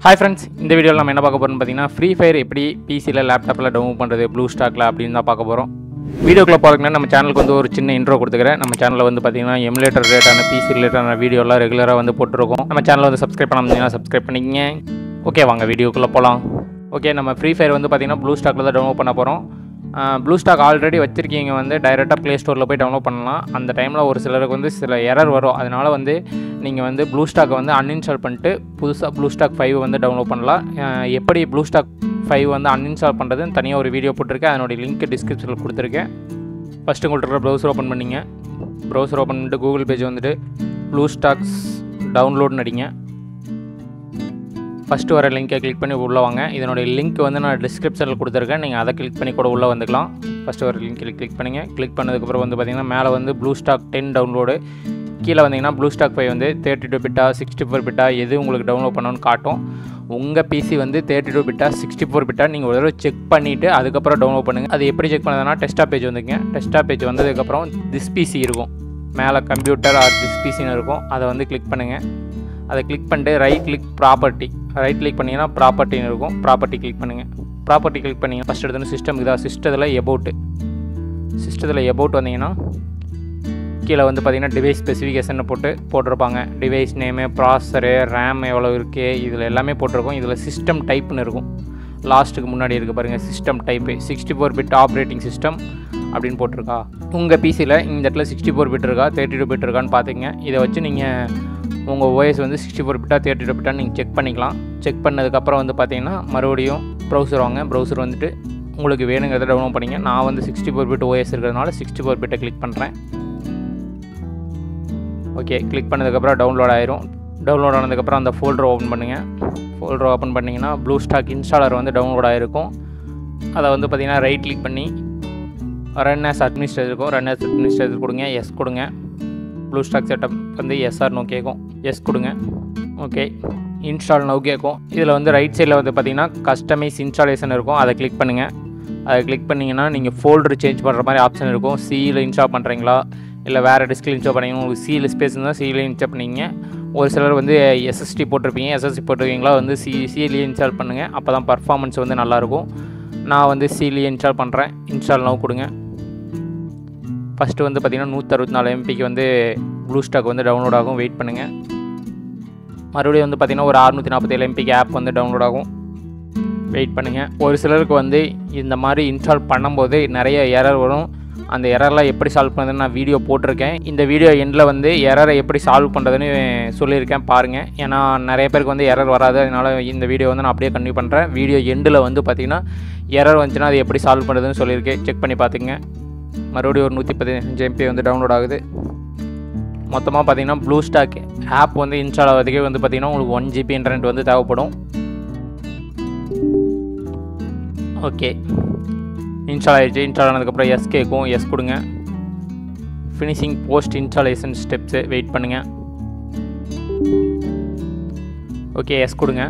hi friends இந்த வீடியோவில் நம்ம என்ன பார்க்க போகிறோம்னு பார்த்தீங்கன்னா ஃப்ரீ ஃபயர் எப்படி பிசியில் லேப்டாப்பில் டவுன்லோட் பண்ணுறது ப்ளூ ஸ்டாக்கில் அப்படின்னு தான் பார்க்க போகிறோம் வீடியோக்குள்ளே போகிறதுக்குனா நம்ம சேனலுக்கு வந்து ஒரு சின்ன இன்ட்ரோ கொடுத்துக்கிறேன் நம்ம சேனலில் வந்து பார்த்தீங்கன்னா எமுலேட்டர் ரிலேட்டான பிசி ரிலேட்டான வீடியோலாம் ரெகுலராக வந்து போட்டிருக்கோம் நம்ம சேனலை வந்து சப்ஸ்கிரைப் பண்ணாமல் சப்ஸ்கிரைப் பண்ணிக்கங்க ஓகே வாங்க வீடியோக்குள்ளே போகலாம் ஓகே நம்ம ஃப்ரீ ஃபயர் வந்து பார்த்தீங்கன்னா ப்ளூ ஸ்டாக்கில் தான் டவுன்லோட் பண்ண போகிறோம் ப்ளூ ஸ்டாக் ஆல்ரெடி வச்சுருக்கீங்க வந்து டைரெக்டாக ப்ளே ஸ்டோரில் போய் டவுன்லோட் பண்ணலாம் அந்த டைமில் ஒரு சிலருக்கு வந்து சில எரர் வரும் அதனால் வந்து நீங்கள் வந்து ப்ளூ ஸ்டாக்கை வந்து அன்இன்ஸ்டால் பண்ணிட்டு புதுசாக ப்ளூ ஸ்டாக் ஃபைவ் வந்து டவுன்லோட் பண்ணலாம் அஹ் எப்படி ப்ளூ ஸ்டாக் ஃபைவ் வந்து அன்இன்ஸ்டால் பண்ணுறதுன்னு தனியாக ஒரு வீடியோ போட்டிருக்கேன் அதனுடைய லிங்க் டிஸ்கிரிப்ஷனில் கொடுத்துருக்கேன் ஃபஸ்ட்டு உங்கள்கிட்ட ப்ரௌசர் ஓப்பன் பண்ணிங்க ப்ரௌசர் ஓப்பன் பண்ணிட்டு கூகுள் பேஜ் வந்துட்டு ப்ளூ ஸ்டாக்ஸ் டவுன்லோட்னு அடிங்க ஃபஸ்ட்டு வர லிங்கை கிளிக் பண்ணி உள்ளே வாங்க இதனுடைய லிங்க் வந்து நான் டிஸ்கிரிப்ஷனில் கொடுத்துருக்கேன் நீங்கள் அதை கிளிக் பண்ணி கூட உள்ளே வந்துக்கலாம் ஃபஸ்ட்டு வர லிங்க் கிளிக் பண்ணிங்க கிளிக் பண்ணதுக்கப்புறம் வந்து பார்த்தீங்கன்னா மேலே வந்து ப்ளூ ஸ்டாக் டென் டவுன்லோடு கீழே வந்தீங்கன்னா ப்ளூ ஸ்டாக் ஃபைவ் வந்து தேர்ட்டி டூ பிட்டா சிக்ஸ்டி ஃபோர் பிட்டா எது உங்களுக்கு டவுன்லோட் பண்ணணும்னு காட்டும் உங்கள் பிசி வந்து தேர்ட்டி டூ பிட்டா சிக்ஸ்டி ஃபோர் பிட்டா நீங்கள் ஒரு தடவை செக் பண்ணிவிட்டு அதுக்கப்புறம் டவுன்லோட் பண்ணுங்கள் அது எப்படி செக் பண்ணதுன்னா டெஸ்டா பேஜ் வந்துங்க டெஸ்டா பேஜ் வந்ததுக்கப்புறம் திஸ் பிசி இருக்கும் மேலே கம்ப்யூட்டர் ஆர் திஸ் பிசின்னு இருக்கும் அதை வந்து கிளிக் பண்ணுங்கள் அதை கிளிக் பண்ணிட்டு right click property right click பண்ணிங்கன்னா ப்ராப்பர்ட்டின்னு இருக்கும் ப்ராப்பர்ட்டி கிளிக் பண்ணுங்கள் ப்ராப்பர்ட்டி கிளிக் பண்ணிங்கன்னா ஃபஸ்ட் எடுத்து சிஸ்டம் இதா சிஸ்டத்தில் எபோட்டு சிஸ்டத்தில் எபோட் வந்தீங்கன்னா கீழே வந்து பார்த்தீங்கன்னா டிவைஸ் ஸ்பெசிஃபிகேஷன் போட்டு போட்டிருப்பாங்க டிவைஸ் நேமு ப்ராசரு ரேம் எவ்வளோ இருக்குது இதில் எல்லாமே போட்டிருக்கும் இதில் சிஸ்டம் டைப்னு இருக்கும் லாஸ்ட்டுக்கு முன்னாடி இருக்குது பாருங்கள் system type sixty four bit operating system அப்படின்னு போட்டிருக்கா உங்கள் பிசியில் இந்த இடத்துல சிக்ஸ்டி ஃபோர் பிட் இருக்கா தேர்ட்டி டூ பிட் இருக்கான்னு பார்த்துங்க இதை வச்சு நீங்கள் உங்கள் ஓஎஸ் வந்து சிக்ஸ்டி ஃபோர் பிட்டா தேர்ட்டி டூ பிட்டான்னு நீங்கள் செக் பண்ணிக்கலாம் செக் பண்ணதுக்கப்புறம் வந்து பார்த்தீங்கன்னா மறுபடியும் ப்ரௌசர் வாங்க ப்ரௌசர் வந்துட்டு உங்களுக்கு வேணுங்கிறத டவுன்லோட் பண்ணிங்க நான் வந்து சிக்ஸ்டி ஃபோர் பிட் ஓஎஸ் இருக்கிறதுனால சிக்ஸ்டி ஃபோர் பிட்டை கிளிக் பண்ணுறேன் ஓகே கிளிக் பண்ணதுக்கப்புறம் டவுன்லோட் ஆயிரும் டவுன்லோட் ஆனதுக்கப்புறம் அந்த ஃபோல்டர் ஓப்பன் பண்ணுங்கள் ஃபோல்டர் ஓப்பன் பண்ணிங்கன்னா ப்ளூ ஸ்டாக் இன்ஸ்டாலர் வந்து டவுன்லோட் ஆகிருக்கும் அதை வந்து பார்த்தீங்கன்னா ரைட் கிளிக் பண்ணி ரன் ஆஸ் அட்மினிஸ்ட்ரேட்டர் இருக்கும் ரன் ஆஸ் அட்மினிஸ்ட்ரேட்டர் கொடுங்க எஸ் கொடுங்க ப்ளூ ஸ்டாக் செட்டப் வந்து எஸ்ஆர் நோ கேட்கும் எஸ் கொடுங்க ஓகே இன்ஸ்டால் நோ கேட்கும் இதில் வந்து ரைட் சைடில் வந்து பார்த்தீங்கன்னா கஸ்டமைஸ் இன்ஸ்டாலேஷன் இருக்கும் அதை கிளிக் பண்ணுங்கள் அதை கிளிக் பண்ணிங்கன்னா நீங்கள் ஃபோல்டர் சேஞ்ச் பண்ணுற மாதிரி ஆப்ஷன் இருக்கும் சியில் இன்ஸ்டால் பண்ணுறீங்களா இல்லை வேறு டிஸ்கில் இன்ஸ்டால் பண்ணீங்க உங்களுக்கு சியில் ஸ்பேஸ் இருந்தால் சியில் இன்ஸ்டால் பண்ணிங்க ஒரு சிலர் வந்து எஸ்எஸ்டி போட்டிருப்பீங்க எஸ்எஸ்டி போட்டிருக்கீங்களா வந்து சி சியிலேயே இன்ஸ்டால் பண்ணுங்கள் அப்போ தான் பர்ஃபார்மன்ஸ் வந்து நல்லாயிருக்கும் நான் வந்து சியிலேயே இன்ஸ்டால் பண்ணுறேன் இன்ஸ்டால் நோ கொடுங்க ஃபஸ்ட்டு வந்து பார்த்திங்கன்னா நூற்றறுபத்தி நாலு எம்பிக்கு வந்து ப்ளூ ஸ்டாக் வந்து டவுன்லோட் ஆகும் வெயிட் பண்ணுங்கள் மறுபடியும் வந்து பார்த்திங்கன்னா ஒரு அறுநூற்றி நாற்பத்தேழு எம்பிக்கு ஆப் வந்து டவுன்லோட் ஆகும் வெயிட் பண்ணுங்கள் ஒரு சிலருக்கு வந்து இந்த மாதிரி இன்ஸ்டால் பண்ணும்போது நிறைய எரர் வரும் அந்த எரர்லாம் எப்படி சால்வ் பண்ணுறதுன்னு நான் வீடியோ போட்டிருக்கேன் இந்த வீடியோ எண்டில் வந்து எரரை எப்படி சால்வ் பண்ணுறதுன்னு சொல்லியிருக்கேன் பாருங்கள் ஏன்னா நிறைய பேருக்கு வந்து எரர் வராது அதனால் இந்த வீடியோ வந்து நான் அப்படியே கண்டினியூ பண்ணுறேன் வீடியோ எண்டில் வந்து பார்த்திங்கன்னா எரர் வந்துச்சுன்னா அது எப்படி சால்வ் பண்ணுறதுன்னு சொல்லியிருக்கேன் செக் பண்ணி பார்த்துங்க மறுபடியும் ஒரு நூற்றி பதினஞ்சு எம்பி வந்து டவுன்லோட் ஆகுது மொத்தமாக பார்த்தீங்கன்னா ப்ளூ ஸ்டாக் ஆப் வந்து இன்ஸ்டால் ஆகிறதுக்கே வந்து பார்த்திங்கன்னா உங்களுக்கு ஒன் ஜிபி இன்டர்நெட் வந்து தேவைப்படும் ஓகே இன்ஸ்டால் ஆகிடுச்சு இன்ஸ்டால் ஆனதுக்கப்புறம் எஸ் கேட்கும் எஸ் கொடுங்க finishing post installation steps wait பண்ணுங்கள் ஓகே எஸ் கொடுங்க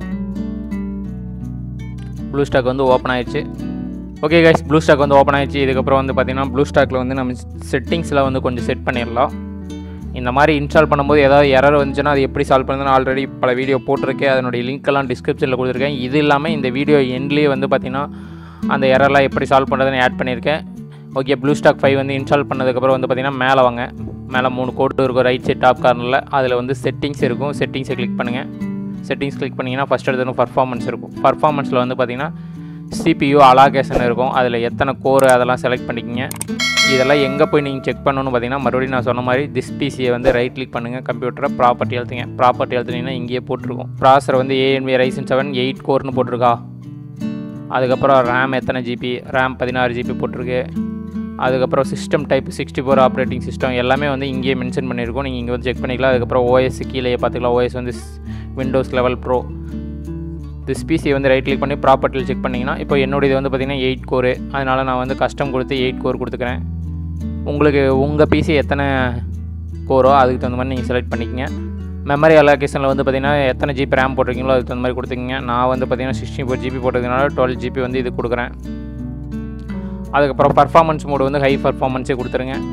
ப்ளூ ஸ்டாக் வந்து ஓப்பன் ஆயிடுச்சு ஓகே கைஸ் ப்ளூ ஸ்டாக் வந்து ஓப்பன் ஆயிடுச்சு இதுக்கப்புறம் வந்து பார்த்திங்கன்னா ப்ளூ ஸ்டாக்கில் வந்து நம்ம செட்டிங்ஸில் வந்து கொஞ்சம் செட் பண்ணிடலாம் இந்த மாதிரி இன்ஸ்டால் பண்ணும்போது ஏதாவது எரர் வந்துச்சுன்னா அது எப்படி சால்வ் பண்ணுறதுன்னு ஆல்ரெடி பல வீடியோ போட்டிருக்கேன் அதனுடைய லிங்க்கெல்லாம் டிஸ்கிரிப்ஷனில் கொடுத்துருக்கேன் இது இல்லாமல் இந்த வீடியோ எண்ட்லேயே வந்து பார்த்திங்கன்னா அந்த எரர்லாம் எப்படி சால்வ் பண்ணுறதுன்னு ஆட் பண்ணியிருக்கேன் ஓகே ப்ளூ ஸ்டாக் ஃபைவ் வந்து இன்ஸ்டால் பண்ணதுக்கப்புறம் வந்து பார்த்திங்கன்னா மேலே வாங்க மேலே மூணு கோடு இருக்கும் ரைட் சைட் டாப் கார்னரில் அதில் வந்து செட்டிங்ஸ் இருக்கும் செட்டிங்ஸை கிளிக் பண்ணுங்கள் செட்டிங்ஸ் கிளிக் பண்ணிங்கன்னா ஃபஸ்ட் எடுத்து பர்ஃபார்மன்ஸ் இருக்கும் பர்ஃபார்மன்ஸில் வந்து பார்த்திங்கன்னா சிபியூ அலாகேஷன் இருக்கும் அதில் எத்தனை கோர் அதெல்லாம் செலக்ட் பண்ணிக்கிங்க இதெல்லாம் எங்கே போய் நீங்கள் செக் பண்ணணும்னு பார்த்தீங்கன்னா மறுபடியும் நான் சொன்ன மாதிரி திஸ் பிசியை வந்து ரைட் கிளிக் பண்ணுங்கள் கம்ப்யூட்டரை ப்ராப்பர்ட்டி எழுத்துங்க ப்ராப்பர்ட்டி எழுத்துனீங்கன்னா இங்கேயே போட்டிருக்கும் ப்ராசர் வந்து ஏஎன்வி ரைசன் செவன் எயிட் கோர்னு போட்டிருக்கா அதுக்கப்புறம் ரேம் எத்தனை ஜிபி ரேம் பதினாறு ஜிபி போட்டிருக்கு அதுக்கப்புறம் system type sixty four operating system எல்லாமே வந்து இங்கேயே மென்ஷன் பண்ணியிருக்கோம் நீங்கள் இங்கே வந்து செக் பண்ணிக்கலாம் அதுக்கப்புறம் ஓஎஸ் கீழே பார்த்துக்கலாம் ஓஎஸ் வந்து விண்டோஸ் லெவல் ப்ரோ திஸ் பிசியை வந்து ரைட் கிளிக் பண்ணி ப்ராப்பர்ட்டியில் செக் பண்ணிங்கன்னா இப்போ என்னுடைய இது வந்து பார்த்திங்கன்னா எயிட் கோரு அதனால் நான் வந்து கஸ்டம் கொடுத்து எயிட் கோர் கொடுத்துக்கிறேன் உங்களுக்கு உங்கள் பிசி எத்தனை கோரோ அதுக்கு தகுந்த மாதிரி நீங்கள் செலக்ட் பண்ணிக்கங்க மெமரி அலோகேஷனில் வந்து பார்த்திங்கன்னா எத்தனை ஜிபி ரேம் போட்டிருக்கீங்களோ அதுக்கு தகுந்த மாதிரி கொடுத்துக்கங்க நான் வந்து பார்த்திங்கன்னா சிக்ஸ்டி ஃபோர் ஜிபி போட்டதுனால டுவெல் ஜிபி வந்து இது கொடுக்குறேன் அதுக்கப்புறம் பர்ஃபார்மன்ஸ் மோடு வந்து ஹை பர்ஃபார்மன்ஸே கொடுத்துருங்க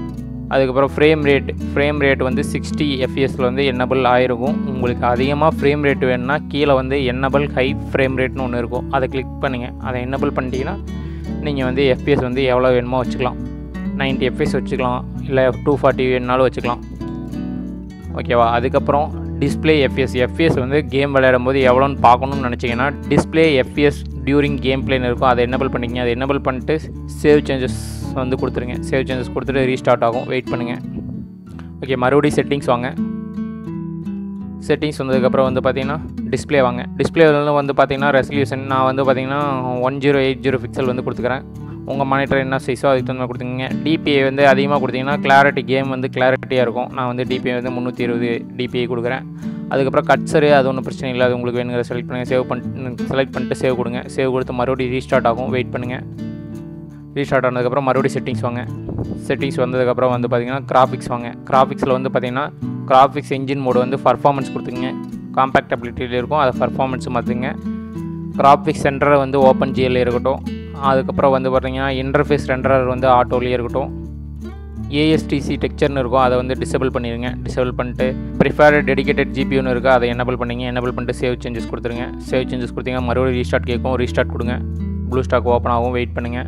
அதுக்கப்புறம் ஃப்ரேம் ரேட் ஃப்ரேம் ரேட் வந்து சிக்ஸ்டி எஃப்எஸில் வந்து என்னபிள் ஆயிருக்கும் உங்களுக்கு அதிகமாக ஃப்ரேம் ரேட் வேணும்னா கீழே வந்து என்னபிள் ஹை ஃப்ரேம் ரேட்னு ஒன்று இருக்கும் அதை கிளிக் பண்ணுங்கள் அதை என்னபிள் பண்ணிட்டீங்கன்னா நீங்கள் வந்து எஃப்பிஎஸ் வந்து எவ்வளோ வேணுமோ வச்சுக்கலாம் 90 எஃப்எஸ் வச்சுக்கலாம் இல்லை டூ ஃபார்ட்டி வேணுனாலும் வச்சுக்கலாம் ஓகேவா அதுக்கப்புறம் டிஸ்ப்ளே எஃப்எஸ் எஃப்எஸ் வந்து கேம் விளையாடும் போது எவ்வளோன்னு பார்க்கணும்னு நினச்சிங்கன்னா டிஸ்ப்ளே எஃப்எஸ் டியூரிங் கேம் பிளேன்னு இருக்கும் அதை என்னபிள் பண்ணிக்கிங்க அதை என்னபிள் பண்ணிட்டு சேவ் சேஞ்சஸ் வந்து கொடுத்துருங்க சேவ் சேஞ்சஸ் கொடுத்துட்டு ரீஸ்டார்ட் ஆகும் வெயிட் பண்ணுங்கள் ஓகே மறுபடியும் செட்டிங்ஸ் வாங்க செட்டிங்ஸ் வந்ததுக்கப்புறம் வந்து பார்த்தீங்கன்னா டிஸ்ப்ளே வாங்க டிஸ்பிளே வந்து பார்த்தீங்கன்னா ரெசல்யூஷன் நான் வந்து பார்த்தீங்கன்னா one zero eight zero pixel வந்து கொடுத்துக்கிறேன் உங்கள் மானிட்டர் என்ன சைஸோ அதுக்கு தகுந்த மாதிரி கொடுத்துங்க டிபிஐ வந்து அதிகமாக கொடுத்தீங்கன்னா கிளாரிட்டி கேம் வந்து கிளாரிட்டியாக இருக்கும் நான் வந்து டிபிஐ வந்து முந்நூற்றி இருபது டிபிஐ கொடுக்குறேன் அதுக்கப்புறம் கட்சரு அது ஒன்றும் பிரச்சனை இல்லை அது உங்களுக்கு வேணுங்கிற செலக்ட் பண்ணுங்கள் சேவ் பண்ணிட்டு செலக்ட் பண்ணிட்டு சேவ் கொடுங்க சேவ் கொடுத்து மறுபடியும் ரீஸ்டார்ட் ஆகும் வெயிட் பண்ணுங்கள் ரீஸ்டார்ட் ஆனதுக்கப்புறம் மறுபடியும் செட்டிங்ஸ் வாங்க செட்டிங்ஸ் வந்ததுக்கப்புறம் வந்து பார்த்தீங்கன்னா கிராஃபிக்ஸ் வாங்க கிராஃபிக்ஸில் வந்து பார்த்தீங்கன்னா கிராஃபிக்ஸ் என்ஜின் மோடு வந்து பர்ஃபார்மன்ஸ் கொடுத்துங்க காம்பேக்டபிலிட்டியில் இருக்கும் அதை பர்ஃபார்மன்ஸ் மாற்றுங்க கிராஃபிக்ஸ் சென்டரை வந்து ஓப்பன் ஜிஎல் இருக்கட்டும் அதுக்கப்புறம் வந்து பார்த்தீங்கன்னா இன்டர்ஃபேஸ் ரெண்டரர் வந்து ஆட்டோலேயே இருக்கட்டும் ஏஎஸ்டிசி டெக்சர்னு இருக்கும் அதை வந்து டிசேபிள் பண்ணிடுங்க டிசேபிள் பண்ணிட்டு ப்ரிஃபேர்டு டெடிகேட்டட் ஜிபியூன்னு இருக்குது அதை எனபிள் பண்ணிங்க எனபிள் பண்ணிட்டு சேவ் சேஞ்சஸ் கொடுத்துருங்க சேவ் சேஞ்சஸ் கொடுத்தீங்கன்னா மறுபடியும் ரீஸ்டார்ட் கேட்கும் ரீஸ்டார்ட் கொடுங்க ப்ளூ ஸ்டாக் ஓப்பன் ஆகும் வெயிட் பண்ணுங்கள்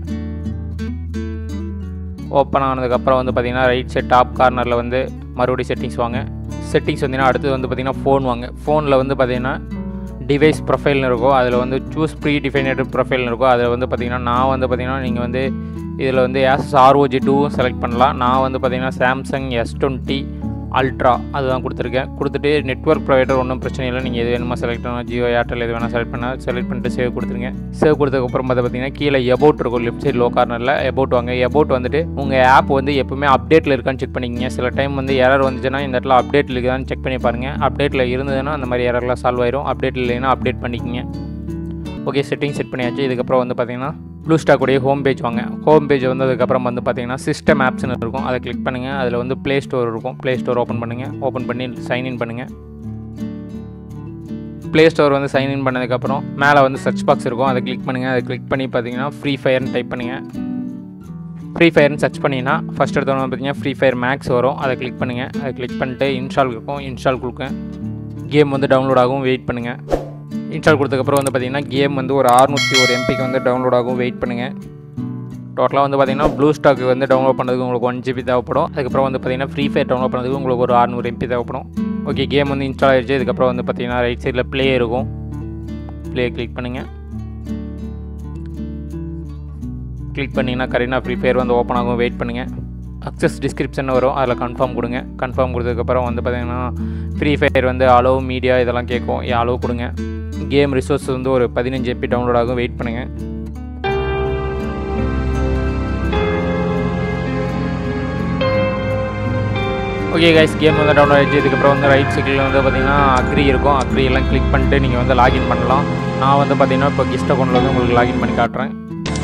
ஓப்பன் ஆனதுக்கப்புறம் வந்து பார்த்தீங்கன்னா ரைட் சைட் டாப் கார்னரில் வந்து மறுபடியும் செட்டிங்ஸ் வாங்க செட்டிங்ஸ் வந்தீங்கன்னா அடுத்தது வந்து பார்த்தீங்கன்னா ஃபோன் வாங்க ஃபோனில் வந்து பார்த்தீங்கன்னா டிவைஸ் ப்ரொஃபைல்னு இருக்கும் அதில் வந்து சூஸ் ப்ரீ டிஃபைனட் ப்ரொஃபைல்னு இருக்கும் அதில் வந்து பார்த்தீங்கன்னா நான் வந்து பார்த்தீங்கன்னா நீங்கள் வந்து இதில் வந்து எஸ் ஆர்ஓஜி டூவும் செலக்ட் பண்ணலாம் நான் வந்து பார்த்தீங்கன்னா சாம்சங் எஸ் டுவெண்ட்டி அல்ட்ரா அதுதான் கொடுத்துருக்கேன் கொடுத்துட்டு நெட்ஒர்க் ப்ரொவைடர் ஒன்றும் பிரச்சனை இல்லை நீங்கள் எது வேணுமோ செலக்ட் பண்ணலாம் ஜியோ ஏர்டெல் எது வேணால் செலக்ட் பண்ணால் செலக்ட் பண்ணிட்டு சேவ் கொடுத்துருங்க சேவ் கொடுத்ததுக்கப்புறம் பார்த்து பார்த்தீங்கன்னா கீழே எபோட் இருக்கும் லெஃப்ட் சைட் லோ கார்னரில் எபோட் வாங்க எபோட் வந்துட்டு உங்கள் ஆப் வந்து எப்பவுமே அப்டேட்டில் இருக்கான்னு செக் பண்ணிக்கங்க சில டைம் வந்து எரர் வந்துச்சுன்னா இந்த இடத்துல அப்டேட்டில் இருக்குதான்னு செக் பண்ணி பாருங்கள் அப்டேட்டில் இருந்ததுன்னா அந்த மாதிரி எரர்லாம் சால்வ் ஆயிரும் அப்டேட் இல்லைன்னா அப்டேட் பண்ணிக்கங்க ஓகே செட்டிங் செட் பண்ணியாச்சு இதுக்கப்புறம் வந்து பார்த்தீங்கன்னா ப்ளூ ஸ்டாக்குடைய ஹோம் பேஜ் வாங்க ஹோம் பேஜ் வந்ததுக்கப்புறம் வந்து பார்த்தீங்கன்னா சிஸ்டம் ஆப்ஸ்னு இருக்கும் அதை கிளிக் பண்ணுங்கள் அதில் வந்து ப்ளே ஸ்டோர் இருக்கும் ப்ளே ஸ்டோர் ஓப்பன் பண்ணுங்கள் ஓப்பன் பண்ணி சைன்இன் பண்ணுங்கள் ப்ளே ஸ்டோர் வந்து சைன்இன் பண்ணதுக்கப்புறம் மேலே வந்து சர்ச் பாக்ஸ் இருக்கும் அதை கிளிக் பண்ணுங்கள் அதை கிளிக் பண்ணி பார்த்தீங்கன்னா ஃப்ரீ ஃபயர்னு டைப் பண்ணுங்கள் ஃப்ரீ ஃபயர்னு சர்ச் பண்ணிங்கன்னா ஃபஸ்ட் எடுத்தோன்னு பார்த்தீங்கன்னா ஃப்ரீ ஃபயர் மேக்ஸ் வரும் அதை கிளிக் பண்ணுங்கள் அதை கிளிக் பண்ணிட்டு இன்ஸ்டால் இருக்கும் இன்ஸ்டால் கொடுங்க கேம் வந்து டவுன்லோட் ஆகும் வெயிட் பண்ணுங்கள் இன்ஸ்டால் கொடுத்ததுக்கப்புறம் வந்து பார்த்தீங்கன்னா கேம் வந்து ஒரு அறுநூற்றி ஒரு எம்பிக்கு வந்து டவுன்லோட் ஆகும் வெயிட் பண்ணுங்கள் டோட்டலாக வந்து பார்த்தீங்கன்னா ப்ளூ ஸ்டாக் வந்து டவுன்லோட் பண்ணதுக்கு உங்களுக்கு ஒன் ஜிபி தேவைப்படும் அதுக்கப்புறம் வந்து பார்த்தீங்கன்னா ஃப்ரீ ஃபயர் டவுன்லோட் பண்ணதுக்கு உங்களுக்கு ஒரு அறுநூறு எம்பி தேவைப்படும் ஓகே கேம் வந்து இன்ஸ்டால் ஆயிடுச்சு இதுக்கப்புறம் வந்து பார்த்தீங்கன்னா ரைட் சைடில் ப்ளே இருக்கும் ப்ளே கிளிக் பண்ணுங்கள் கிளிக் பண்ணிங்கன்னா கரெக்டாக ஃப்ரீ ஃபயர் வந்து ஓப்பன் ஆகும் வெயிட் பண்ணுங்கள் அக்சஸ் டிஸ்கிரிப்ஷன் வரும் அதில் கன்ஃபார்ம் கொடுங்க கன்ஃபார்ம் கொடுத்ததுக்கப்புறம் வந்து பார்த்தீங்கன்னா ஃப்ரீ ஃபயர் வந்து அலோவ் மீடியா இதெல்லாம் கேட்கும் அலோவ் கொடுங்க கேம் ரிசோர்ஸ் வந்து ஒரு பதினஞ்சு எம்பி டவுன்லோட் ஆகும் வெயிட் பண்ணுங்கள் ஓகே கைஸ் கேம் வந்து டவுன்லோட் ஆகிடுச்சு இதுக்கப்புறம் வந்து ரைட் சைக்கிளில் வந்து பார்த்தீங்கன்னா அக்ரி இருக்கும் அக்ரி எல்லாம் கிளிக் பண்ணிட்டு நீங்கள் வந்து லாகின் பண்ணலாம் நான் வந்து பார்த்தீங்கன்னா இப்போ கிஸ்ட் அக்கௌண்ட்டில் வந்து உங்களுக்கு லாகின் பண்ணி காட்டுறேன்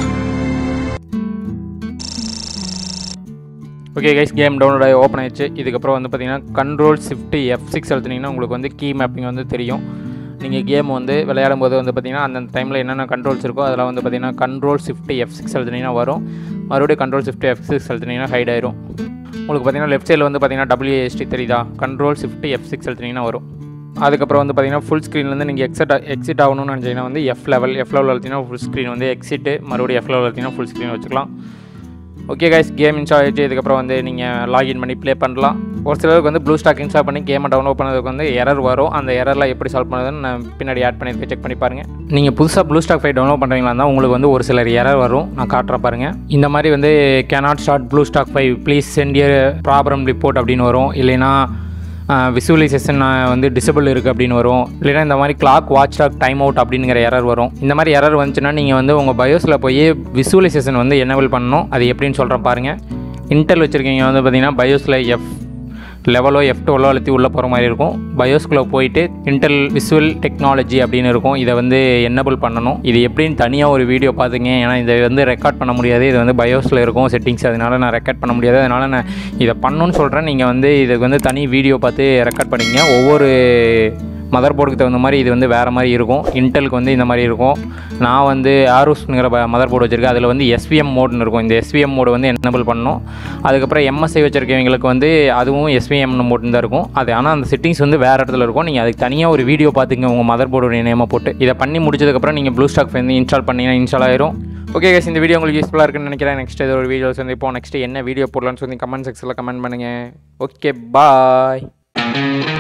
ஓகே கைஸ் கேம் டவுன்லோட் ஆகி ஓப்பன் ஆயிடுச்சு இதுக்கப்புறம் வந்து பார்த்தீங்கன்னா கண்ட்ரோல் ஷிஃப்ட் எஃப் சிக்ஸ் அழுத்தினீங்கன்னா உங்களுக்கு வந்து கீ மேப்பிங் வந்து தெரியும் நீங்கள் கேம் வந்து விளையாடும் போது வந்து பார்த்தீங்கன்னா அந்தந்த டைமில் என்னென்ன கண்ட்ரோல்ஸ் இருக்கோ அதில் வந்து பார்த்தீங்கன்னா கண்ட்ரோல் ஷிஃப்ட் எஃப் சிக்ஸ் அழுத்தினீங்கன்னா வரும் மறுபடியும் கண்ட்ரோல் ஷிஃப்ட் எஃப் சிக்ஸ் அழுத்தினீங்கன்னா ஹைட் ஆயிரும் உங்களுக்கு பார்த்தீங்கன்னா லெஃப்ட் சைடில் வந்து பார்த்தீங்கன்னா டபிள்யூஎஸ்டி தெரியுதா கண்ட்ரோல் ஷிஃப்ட் எஃப் சிக்ஸ் அழுத்தினீங்கன்னா வரும் அதுக்கப்புறம் வந்து பார்த்தீங்கன்னா ஃபுல் ஸ்க்ரீன்லேருந்து நீங்கள் எக்ஸிட் எக்ஸிட் ஆகணும்னு நினச்சிங்கன்னா வந்து எஃப் லெவல் எஃப் லெவல் அழுத்தினா ஃபுல் ஸ்க்ரீன் வந்து எக்ஸிட்டு மறுபடியும் எஃப் லெவல் அழுத்தினா ஃபுல் ஸ்க்ரீன் வச்சுக்கலாம் ஓகே கைஸ் கேம் இன்ஸ்டால் ஆகிடுச்சு இதுக்கப்புறம் வந்து நீங்கள் லாகின் பண்ணி ப்ளே பண்ணலாம் ஒரு சிலருக்கு வந்து ப்ளூ ஸ்டாக் இன்ஸ்டால் பண்ணி கேமை டவுன்லோட் பண்ணதுக்கு வந்து எரர் வரும் அந்த எரர்லாம் எப்படி சால்வ் பண்ணுறதுன்னு நான் பின்னாடி ஆட் பண்ணியிருக்கேன் செக் பண்ணி பாருங்கள் நீங்கள் புதுசாக ப்ளூ ஸ்டாக் ஃபைல் டவுன்லோட் பண்ணுறீங்களா இருந்தால் உங்களுக்கு வந்து ஒரு சிலர் எரர் வரும் நான் காட்டுறேன் பாருங்கள் இந்த மாதிரி வந்து cannot start blue stack five please send error problem report அப்படின்னு வரும் இல்லைனா விசுவலைசேஷன் வந்து டிசபிள் இருக்குது அப்படின்னு வரும் இல்லைனா இந்த மாதிரி clock watchdog timeout அப்படிங்கிற எரர் வரும் இந்த மாதிரி எரர் வந்துச்சுன்னா நீங்கள் வந்து உங்கள் பயோஸில் போய் விசுவலைசேஷன் வந்து என்னபிள் பண்ணணும் அது எப்படின்னு சொல்கிறேன் பாருங்கள் இன்டெல் வச்சுருக்கீங்க வந்து பார்த்தீங்கன்னா பயோஸில் எஃப் லெவலோ எஃப் டுவெல்லோ அழுத்தி உள்ளே போகிற மாதிரி இருக்கும் பயோஸ்குள்ளே போயிட்டு இன்டெல் விசுவல் டெக்னாலஜி அப்படின்னு இருக்கும் இதை வந்து என்னபிள் பண்ணணும் இது எப்படின்னு தனியாக ஒரு வீடியோ பார்த்துங்க ஏன்னா இதை வந்து ரெக்கார்ட் பண்ண முடியாது இது வந்து பயோஸில் இருக்கும் செட்டிங்ஸ் அதனால் நான் ரெக்கார்ட் பண்ண முடியாது அதனால் நான் இதை பண்ணணும்னு சொல்கிறேன் நீங்கள் வந்து இதுக்கு வந்து தனி வீடியோ பார்த்து ரெக்கார்ட் பண்ணிங்க ஒவ்வொரு மதர் போர்டுக்கு தகுந்த மாதிரி இது வந்து வேறு மாதிரி இருக்கும் இன்டெலுக்கு வந்து இந்த மாதிரி இருக்கும் நான் வந்து ஆரோஸ்ங்கிற மதர் போர்டு வச்சுருக்கேன் அதில் வந்து எஸ்விஎம் மோட்னு இருக்கும் இந்த எஸ்விஎம் மோடு வந்து எனபிள் பண்ணணும் அதுக்கப்புறம் எம்எஸ்ஐ வச்சுருக்கவங்களுக்கு வந்து அதுவும் எஸ்விஎம் மோட்னு தான் இருக்கும் அது ஆனால் அந்த செட்டிங்ஸ் வந்து வேறு இடத்துல இருக்கும் நீங்கள் அதுக்கு தனியாக ஒரு வீடியோ பார்த்துங்க உங்கள் மதர் போர்டுடைய நேமை போட்டு இதை பண்ணி முடிச்சதுக்கப்புறம் நீங்கள் ப்ளூ ஸ்டாக் வந்து இன்ஸ்டால் பண்ணிங்கன்னா இன்ஸ்டால் ஆயிரும் ஓகே கேஸ் இந்த வீடியோ உங்களுக்கு யூஸ்ஃபுல்லாக இருக்குன்னு நினைக்கிறேன் நெக்ஸ்ட் ஏதோ ஒரு வீடியோஸ் வந்து இப்போ நெக்ஸ்ட் என்ன வீடியோ போடலான்னு சொல்லி கமெண்ட் செக்ஷனில் கமெண்ட் பண்ணுங்கள் ஓகே பாய்